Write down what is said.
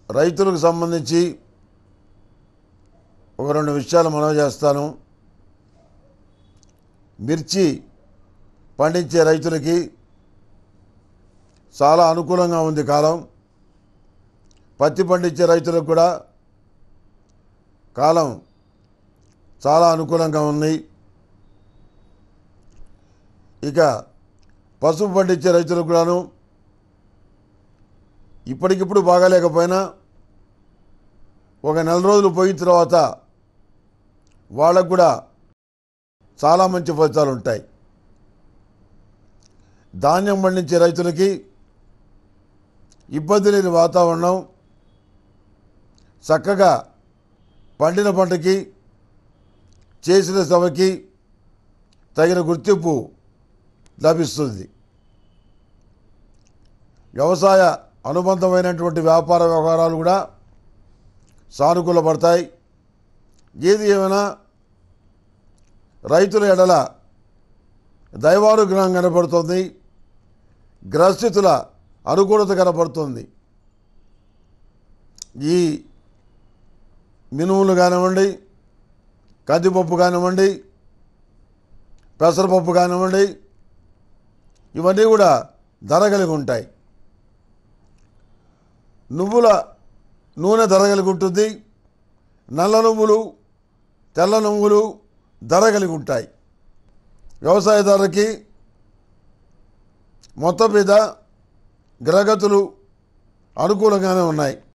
రైతులకు సంబంధించి ఒక రెండు విషయాలు మనవి చేస్తాను మిర్చి పండించే రైతులకి చాలా అనుకూలంగా ఉంది కాలం పత్తి పండించే రైతులకు కూడా కాలం చాలా అనుకూలంగా ఉంది ఇక పసుపు పండించే రైతులకు కూడాను ఇప్పటికిప్పుడు బాగాలేకపోయినా ఒక నెల రోజులు పోయిన తర్వాత వాళ్ళకు కూడా చాలా మంచి ఫలితాలు ఉంటాయి ధాన్యం పండించే రైతులకి ఇబ్బంది లేని వాతావరణం చక్కగా పండిన పంటకి చేసిన శ్రమకి తగిన గుర్తింపు లభిస్తుంది వ్యవసాయ అనుబంధమైనటువంటి వ్యాపార వ్యవహారాలు కూడా సానుకూలపడతాయి ఏది ఏమైనా రైతుల ఎడల దైవానుగ్రహం కనపడుతుంది గ్రహస్థితుల అనుకూలత కనపడుతుంది ఈ మినుములు కానివ్వండి కందిపప్పు కానివ్వండి పెసరపప్పు కానివ్వండి ఇవన్నీ కూడా ధర కలిగి ఉంటాయి నువ్వుల నూనె ధర కలిగి ఉంటుంది నల్ల నువ్వులు తెల్ల నువ్వులు ధర కలిగి ఉంటాయి వ్యవసాయదారులకి మొత్తం మీద గ్రహగతులు అనుకూలంగానే ఉన్నాయి